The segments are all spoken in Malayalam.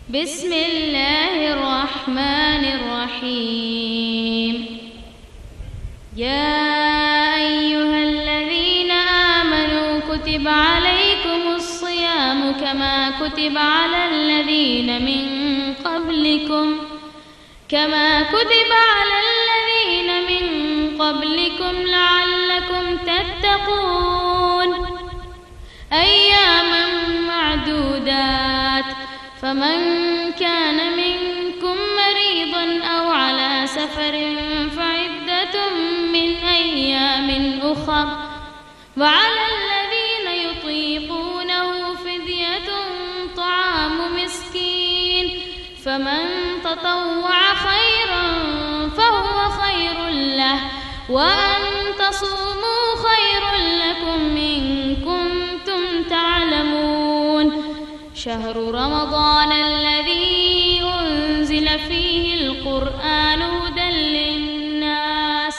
بسم الله الرحمن الرحيم يا أيها الذين آمنوا كتب عليكم الصيام كما كتب على الذين من قبلكم كما كتب على الذين من قبلكم لعلكم تتقون أياما معدودات فمن كان منكم مريضا أو على سفر فعدة من أيام أخر وعلى الذين يطيقونه فدية طعام مسكين فمن تطوع خيرا فهو خير له وأن تصوموا خير لكم إن كنتم تعلمون شهر رمضان الذي أنزل فيه القرآن هدى للناس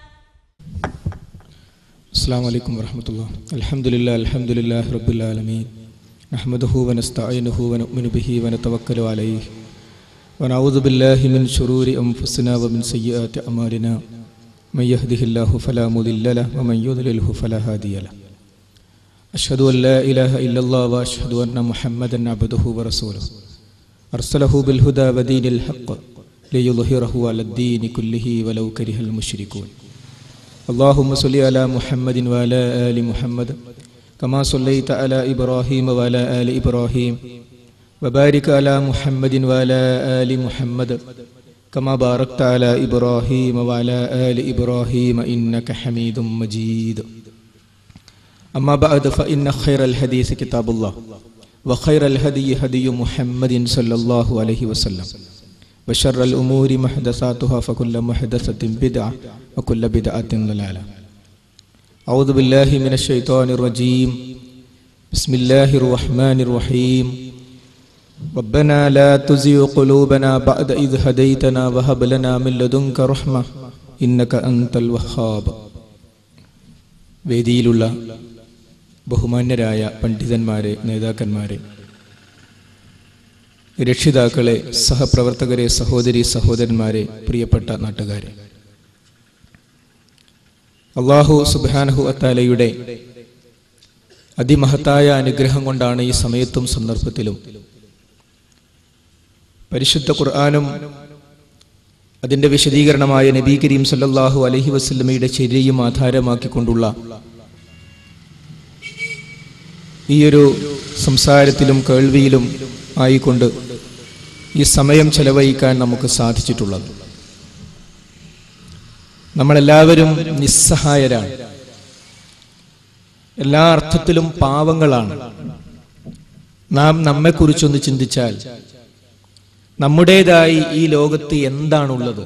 السلام عليكم ورحمة الله الحمد لله الحمد لله رب العالمين نحمده ونستعينه ونؤمن به ونتوكل عليه ونعوذ بالله من شرور أنفسنا ومن سيئات أعمالنا من يهده الله فلا مضل له ومن يضلله فلا هادي له أشهد أن لا إله إلا الله وأشهد أن محمدا عبده ورسوله أرسله بالهدى ودين الحق ليظهره على الدين كله ولو كره المشركون اللهم صل على محمد وعلى آل محمد كما صليت على إبراهيم وعلى آل إبراهيم وبارك على محمد وعلى آل محمد كما باركت على إبراهيم وعلى آل إبراهيم إنك حميد مجيد أما بعد فإن خير الحديث كتاب الله وخير الهدي هدي محمد صلى الله عليه وسلم وشر الأمور محدثاتها فكل محدثة بدعة وكل بدعة ضلالة أعوذ بالله من الشيطان الرجيم بسم الله الرحمن الرحيم ربنا لا تزغ قلوبنا بعد إذ هديتنا وهب لنا من لدنك رحمة إنك أنت الوهاب വേദിയിലുള്ള ബഹുമാന്യരായ പണ്ഡിതന്മാരെ നേതാക്കന്മാരെ രക്ഷിതാക്കളെ സഹപ്രവർത്തകരെ സഹോദരി സഹോദരന്മാരെ പ്രിയപ്പെട്ട നാട്ടുകാരെ അള്ളാഹു സുബാനഹു അത്താലയുടെ അതിമഹത്തായ അനുഗ്രഹം കൊണ്ടാണ് ഈ സമയത്തും സന്ദർഭത്തിലും പരിശുദ്ധ ഖുർആാനും അതിന്റെ വിശദീകരണമായ നബി കരീം സല്ലല്ലാഹു അലഹി വസ്ലമയുടെ ചര്യയും ആധാരമാക്കിക്കൊണ്ടുള്ള ഈയൊരു സംസാരത്തിലും കേൾവിയിലും ആയിക്കൊണ്ട് ഈ സമയം ചെലവഴിക്കാൻ നമുക്ക് സാധിച്ചിട്ടുള്ളത് നമ്മളെല്ലാവരും നിസ്സഹായരാണ് എല്ലാ അർത്ഥത്തിലും പാവങ്ങളാണ് നാം നമ്മെക്കുറിച്ചൊന്ന് ചിന്തിച്ചാൽ നമ്മുടേതായി ഈ ലോകത്ത് എന്താണുള്ളത്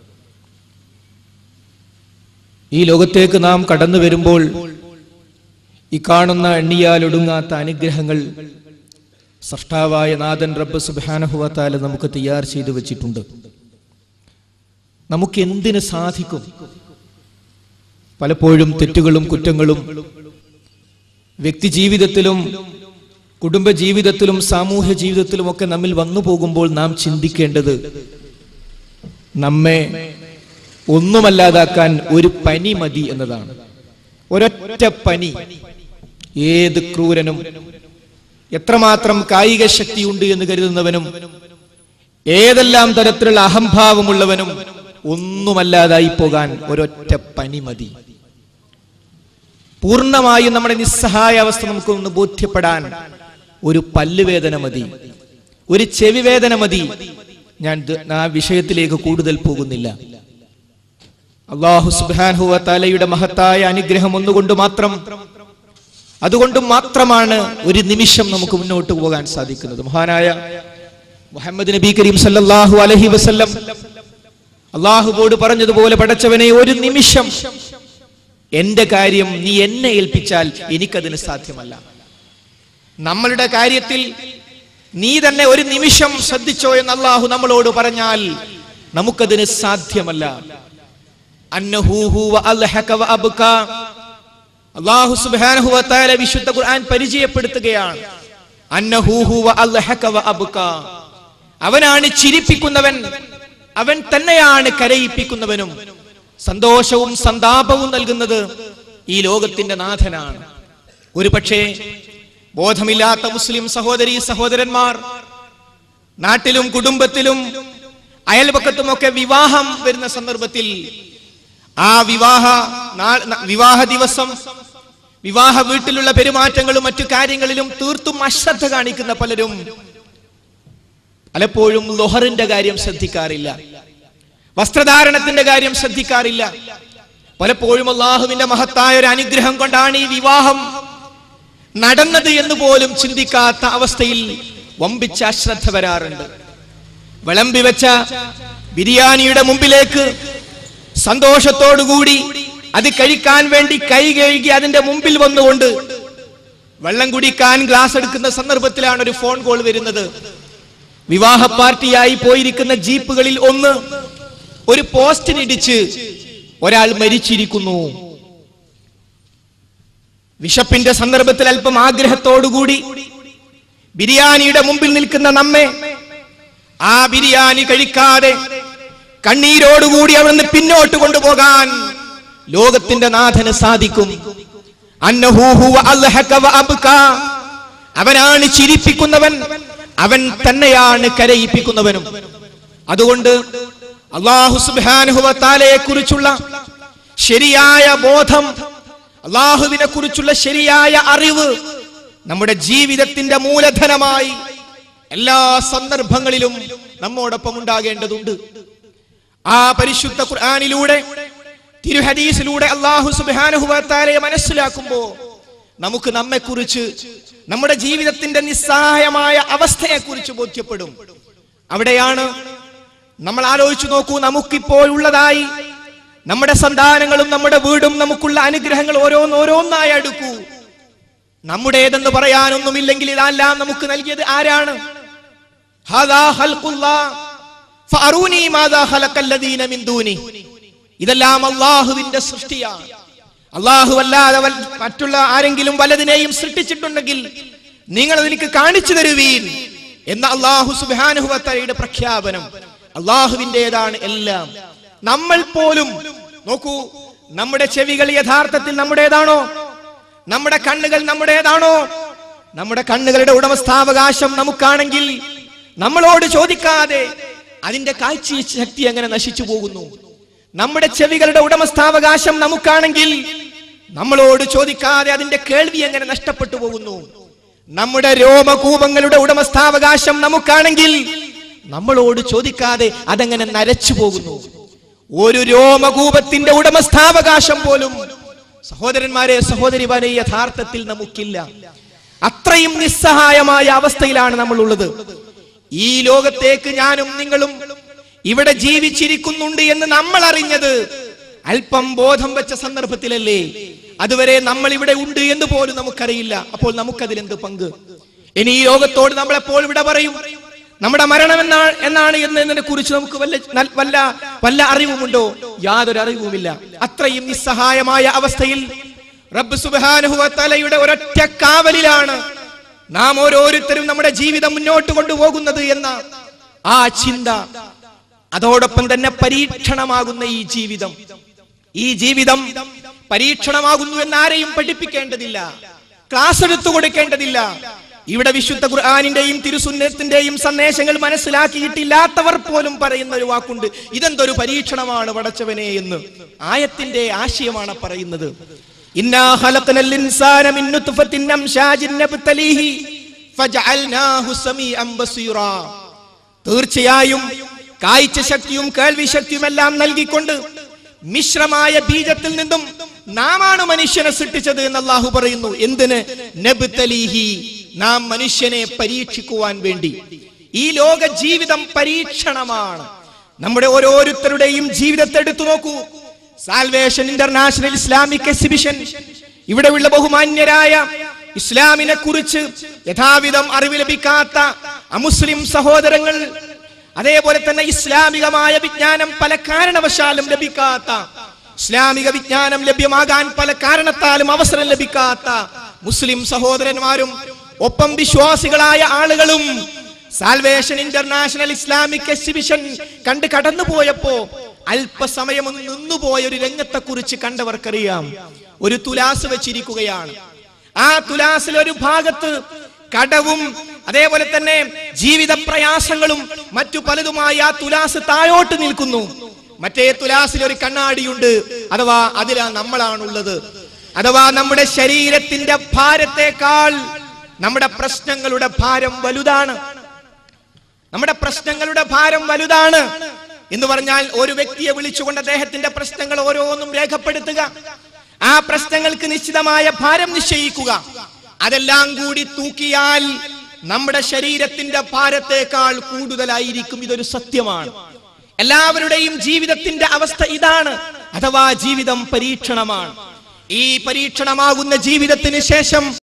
ഈ ലോകത്തേക്ക് നാം കടന്നു വരുമ്പോൾ ഈ കാണുന്ന എണ്ണിയാലൊടുങ്ങാത്ത അനുഗ്രഹങ്ങൾ സൃഷ്ടാവായ നാഥൻ റബ്ബ് സുബാനഹുവത്താല നമുക്ക് തയ്യാർ ചെയ്തു വെച്ചിട്ടുണ്ട് നമുക്ക് എന്തിന് സാധിക്കും പലപ്പോഴും തെറ്റുകളും കുറ്റങ്ങളും വ്യക്തി ജീവിതത്തിലും കുടുംബ ജീവിതത്തിലും സാമൂഹ്യ ജീവിതത്തിലും ഒക്കെ നമ്മിൽ വന്നു പോകുമ്പോൾ നാം ചിന്തിക്കേണ്ടത് നമ്മെ ഒന്നുമല്ലാതാക്കാൻ ഒരു പനി മതി എന്നതാണ് ഒരൊറ്റ പനി ഏത് ക്രൂരനും എത്രമാത്രം കായിക ശക്തിയുണ്ട് എന്ന് കരുതുന്നവനും ഏതെല്ലാം തരത്തിലുള്ള അഹംഭാവമുള്ളവനും ഒന്നുമല്ലാതായി പോകാൻ ഒരൊറ്റ പനി മതി പൂർണ്ണമായും നമ്മുടെ നിസ്സഹായ അവസ്ഥ നമുക്കൊന്ന് ബോധ്യപ്പെടാൻ ഒരു പല്ലുവേദന മതി ഒരു ചെവി വേദന മതി ഞാൻ ആ വിഷയത്തിലേക്ക് കൂടുതൽ പോകുന്നില്ല അള്ളാഹു സുബാൻഹുവ തലയുടെ മഹത്തായ അനുഗ്രഹം ഒന്നുകൊണ്ട് മാത്രം അതുകൊണ്ട് മാത്രമാണ് ഒരു നിമിഷം നമുക്ക് മുന്നോട്ട് പോകാൻ സാധിക്കുന്നത് മഹാനായ മുഹമ്മദ് നബി കരീം സല്ലല്ലാഹു അലഹി വസല്ലം അള്ളാഹുബോട് പറഞ്ഞതുപോലെ പടച്ചവനെ ഒരു നിമിഷം എന്റെ കാര്യം നീ എന്നെ ഏൽപ്പിച്ചാൽ എനിക്കതിന് സാധ്യമല്ല നമ്മളുടെ കാര്യത്തിൽ നീ തന്നെ ഒരു നിമിഷം ശ്രദ്ധിച്ചോ എന്ന് അള്ളാഹു നമ്മളോട് പറഞ്ഞാൽ നമുക്കതിന് സാധ്യമല്ല അന്നഹൂഹു വ അൽഹക വ അബ്ക. അള്ളാഹു സുബ്ഹാനഹു വ തആല വിശുദ്ധ ഖുർആൻ പരിചയപ്പെടുത്തുകയാണ് അന്നഹൂഹു വ അൽഹക വ അബ്ക. അവനാണ് ചിരിപ്പിക്കുന്നവൻ അവൻ തന്നെയാണ് കരയിപ്പിക്കുന്നവനും സന്തോഷവും സന്താപവും നൽകുന്നത് ഈ ലോകത്തിന്റെ നാഥനാണ് ഒരു പക്ഷേ ബോധമില്ലാത്ത മുസ്ലിം സഹോദരി സഹോദരന്മാർ നാട്ടിലും കുടുംബത്തിലും അയൽപക്കത്തുമൊക്കെ വിവാഹം വരുന്ന സന്ദർഭത്തിൽ ആ വിവാഹ നാ- ന- വിവാഹ ദിവസം വിവാഹ വീട്ടിലുള്ള പെരുമാറ്റങ്ങളും മറ്റു കാര്യങ്ങളിലും തീർത്തും അശ്രദ്ധ കാണിക്കുന്ന പലരും പലപ്പോഴും ലൊഹറിന്റെ കാര്യം ശ്രദ്ധിക്കാറില്ല വസ്ത്രധാരണത്തിന്റെ കാര്യം ശ്രദ്ധിക്കാറില്ല പലപ്പോഴും അള്ളാഹുവിന്റെ മഹത്തായ ഒരു അനുഗ്രഹം കൊണ്ടാണ് ഈ വിവാഹം നടന്നത് എന്ന് പോലും ചിന്തിക്കാത്ത അവസ്ഥയിൽ വമ്പിച്ച അശ്രദ്ധ വരാറുണ്ട് വിളമ്പി വെച്ച ബിരിയാണിയുടെ മുമ്പിലേക്ക് സന്തോഷത്തോടുകൂടി അത് കഴിക്കാൻ വേണ്ടി കൈ കഴുകി അതിന്റെ മുമ്പിൽ വന്നുകൊണ്ട് വെള്ളം കുടിക്കാൻ ഗ്ലാസ് എടുക്കുന്ന സന്ദർഭത്തിലാണ് ഒരു ഫോൺ കോൾ വരുന്നത് വിവാഹ പാർട്ടിയായി പോയിരിക്കുന്ന ജീപ്പുകളിൽ ഒന്ന് ഒരു പോസ്റ്റിനിടിച്ച് ഒരാൾ മരിച്ചിരിക്കുന്നു വിശപ്പിന്റെ സന്ദർഭത്തിൽ അല്പം ആഗ്രഹത്തോടുകൂടി ബിരിയാണിയുടെ മുമ്പിൽ നിൽക്കുന്ന നമ്മെ ആ ബിരിയാണി കഴിക്കാതെ കണ്ണീരോടുകൂടി അവിടുന്ന് പിന്നോട്ട് കൊണ്ടുപോകാൻ ലോകത്തിന്റെ നാഥന് സാധിക്കും അന്നഹു ഹുവ അൽഹക വ അബ്ക. അവനാണ് ചിരിപ്പിക്കുന്നവൻ അവൻ തന്നെയാണ് കരയിപ്പിക്കുന്നവനും അതുകൊണ്ട് അള്ളാഹു സുബാനുഹുവത്താലയെ കുറിച്ചുള്ള ശരിയായ ബോധം അള്ളാഹുവിനെ കുറിച്ചുള്ള ശരിയായ അറിവ് നമ്മുടെ ജീവിതത്തിന്റെ മൂലധനമായി എല്ലാ സന്ദർഭങ്ങളിലും നമ്മോടൊപ്പം ഉണ്ടാകേണ്ടതുണ്ട് ആ പരിശുദ്ധ ഖുർആനിലൂടെ തിരുഹദീസിലൂടെ അള്ളാഹു സുബാനുഹുവത്താലയെ മനസ്സിലാക്കുമ്പോ നമുക്ക് നമ്മെക്കുറിച്ച് നമ്മുടെ ജീവിതത്തിന്റെ നിസ്സഹായമായ അവസ്ഥയെക്കുറിച്ച് ബോധ്യപ്പെടും അവിടെയാണ് നമ്മൾ ആലോചിച്ചു നോക്കൂ നമുക്കിപ്പോൾ ഉള്ളതായി നമ്മുടെ സന്താനങ്ങളും നമ്മുടെ വീടും നമുക്കുള്ള അനുഗ്രഹങ്ങൾ ഓരോന്നോരോന്നായി അടുക്കൂ നമ്മുടേതെന്ന് പറയാനൊന്നുമില്ലെങ്കിൽ ഇതെല്ലാം നമുക്ക് നൽകിയത് ആരാണ് ഹാദാ ഖൽഖുല്ലാ ഫഅറൂനി മാദാ ഖലഖല്ലദീന മിൻ ദൂനി ഇതെല്ലാം അള്ളാഹുവിന്റെ സൃഷ്ടിയാണ് അള്ളാഹു അല്ലാതെ വൽ- മറ്റുള്ള ആരെങ്കിലും വലതിനെയും സൃഷ്ടിച്ചിട്ടുണ്ടെങ്കിൽ നിങ്ങൾ അതെനിക്ക് കാണിച്ചു തരുവീൻ എന്ന അള്ളാഹു സുബാനുഹുവത്തയുടെ പ്രഖ്യാപനം അള്ളാഹുവിൻ്റെതാണ് എല്ലാം നമ്മൾ പോലും നോക്കൂ നമ്മുടെ ചെവികൾ യഥാർത്ഥത്തിൽ നമ്മുടേതാണോ നമ്മുടെ കണ്ണുകൾ നമ്മുടേതാണോ നമ്മുടെ കണ്ണുകളുടെ ഉടമസ്ഥാവകാശം നമുക്കാണെങ്കിൽ നമ്മളോട് ചോദിക്കാതെ അതിന്റെ കാഴ്ച ശക്തി എങ്ങനെ നശിച്ചു പോകുന്നു നമ്മുടെ ചെവികളുടെ ഉടമസ്ഥാവകാശം നമുക്കാണെങ്കിൽ നമ്മളോട് ചോദിക്കാതെ അതിന്റെ കേൾവി എങ്ങനെ നഷ്ടപ്പെട്ടു പോകുന്നു നമ്മുടെ രോമകൂപങ്ങളുടെ ഉടമസ്ഥാവകാശം നമുക്കാണെങ്കിൽ നമ്മളോട് ചോദിക്കാതെ അതെങ്ങനെ നരച്ചു പോകുന്നു ഒരു രോമകൂപത്തിന്റെ ഉടമസ്ഥാവകാശം പോലും സഹോദരന്മാരെ സഹോദരിമാരെ യഥാർത്ഥത്തിൽ നമുക്കില്ല അത്രയും നിസ്സഹായമായ അവസ്ഥയിലാണ് നമ്മൾ ഉള്ളത് ഈ ലോകത്തേക്ക് ഞാനും നിങ്ങളും ഇവിടെ ജീവിച്ചിരിക്കുന്നുണ്ട് എന്ന് നമ്മൾ അറിഞ്ഞത് അല്പം ബോധം വെച്ച സന്ദർഭത്തിലല്ലേ അതുവരെ നമ്മൾ ഇവിടെ ഉണ്ട് എന്ന് പോലും നമുക്കറിയില്ല അപ്പോൾ നമുക്കതിൽ എന്ത് പങ്ക് ഇനി ഈ ലോകത്തോട് നമ്മൾ എപ്പോൾ ഇവിടെ പറയും നമ്മുടെ മരണം എന്നാ എന്നാണ് എന്നതിനെ കുറിച്ച് നമുക്ക് വല്ല നൽ- വല്ല വല്ല അറിവുമുണ്ടോ യാതൊരു അറിവുമില്ല അത്രയും നിസ്സഹായമായ അവസ്ഥയിൽ റബ്ബ് സുബ്ഹാനഹു വ തആലയുടെ ഒരൊറ്റ കാവലിലാണ് നാം ഓരോരുത്തരും നമ്മുടെ ജീവിതം മുന്നോട്ട് കൊണ്ടുപോകുന്നത് എന്ന ആ ചിന്ത അതോടൊപ്പം തന്നെ പരീക്ഷണമാകുന്ന ഈ ജീവിതം ഈ ജീവിതം പരീക്ഷണമാകുന്നു എന്ന് ആരെയും പഠിപ്പിക്കേണ്ടതില്ല ക്ലാസ് എടുത്തു കൊടുക്കേണ്ടതില്ല ഇവിടെ വിശുദ്ധ ഖുർആാനിന്റെയും തിരുസുന്നത്തിന്റെയും സന്ദേശങ്ങൾ മനസ്സിലാക്കിയിട്ടില്ലാത്തവർ പോലും പറയുന്ന ഒരു വാക്കുണ്ട് ഇതെന്തൊരു പരീക്ഷണമാണ് പടച്ചവനെ എന്ന് ആയത്തിന്റെ ആശയമാണ് പറയുന്നത് ഇന്നാ ഖലഖനൽ ഇൻസാന മിൻ നുത്ഫത്തിൻ അംശാജിൻ നബ്തലീഹി ഫജഅൽനാഹു സമീഅൻ ബസീറാ തീർച്ചയായും കാഴ്ച ശക്തിയും കേൾവി ശക്തിയും എല്ലാം നൽകിക്കൊണ്ട് മിശ്രമായ ബീജത്തിൽ നിന്നും നാമാണ് മനുഷ്യനെ സൃഷ്ടിച്ചത് എന്ന് അള്ളാഹു പറയുന്നു എന്തിന് നബ്തലീഹി നാം മനുഷ്യനെ പരീക്ഷിക്കുവാൻ വേണ്ടി ഈ ലോക ജീവിതം പരീക്ഷണമാണ് നമ്മുടെ ഓരോരുത്തരുടെയും ജീവിതത്തെ എടുത്തു നോക്കൂ സാൽവേഷൻ ഇന്റർനാഷണൽ ഇസ്ലാമിക് എക്സിബിഷൻ ഇവിടെയുള്ള ബഹുമാന്യരായ ഇസ്ലാമിനെ കുറിച്ച് യഥാവിധം അറിവ് ലഭിക്കാത്ത അമുസ്ലിം സഹോദരങ്ങൾ അതേപോലെ തന്നെ ഇസ്ലാമികമായ വിജ്ഞാനം പല കാരണവശാലും ലഭിക്കാത്ത ഇസ്ലാമിക വിജ്ഞാനം ലഭ്യമാകാൻ പല കാരണത്താലും അവസരം ലഭിക്കാത്ത മുസ്ലിം സഹോദരന്മാരും ഒപ്പം വിശ്വാസികളായ ആളുകളും സാൽവേഷൻ ഇന്റർനാഷണൽ ഇസ്ലാമിക് എക്സിബിഷൻ കണ്ട് കടന്നുപോയപ്പോ അല്പസമയം ഒന്ന് നിന്നുപോയ ഒരു രംഗത്തെ കുറിച്ച് കണ്ടവർക്കറിയാം ഒരു തുലാസ് വെച്ചിരിക്കുകയാണ് ആ തുലാസിൽ ഒരു ഭാഗത്ത് കടവും അതേപോലെ തന്നെ ജീവിത പ്രയാസങ്ങളും മറ്റു പലതുമായി ആ തുലാസ് താഴോട്ട് നിൽക്കുന്നു മറ്റേ തുലാസിൽ ഒരു കണ്ണാടിയുണ്ട് അഥവാ അതിലാ നമ്മളാണുള്ളത് അഥവാ നമ്മുടെ ശരീരത്തിന്റെ ഭാരത്തെക്കാൾ നമ്മുടെ പ്രശ്നങ്ങളുടെ ഭാരം വലുതാണ് നമ്മുടെ പ്രശ്നങ്ങളുടെ ഭാരം വലുതാണ് എന്ന് പറഞ്ഞാൽ ഒരു വ്യക്തിയെ വിളിച്ചുകൊണ്ട് അദ്ദേഹത്തിന്റെ പ്രശ്നങ്ങൾ ഓരോന്നും രേഖപ്പെടുത്തുക ആ പ്രശ്നങ്ങൾക്ക് നിശ്ചിതമായ ഭാരം നിശ്ചയിക്കുക അതെല്ലാം കൂടി തൂക്കിയാൽ നമ്മുടെ ശരീരത്തിന്റെ ഭാരത്തേക്കാൾ കൂടുതലായിരിക്കും ഇതൊരു സത്യമാണ് എല്ലാവരുടെയും ജീവിതത്തിന്റെ അവസ്ഥ ഇതാണ് അഥവാ ജീവിതം പരീക്ഷണമാണ് ഈ പരീക്ഷണമാകുന്ന ജീവിതത്തിന് ശേഷം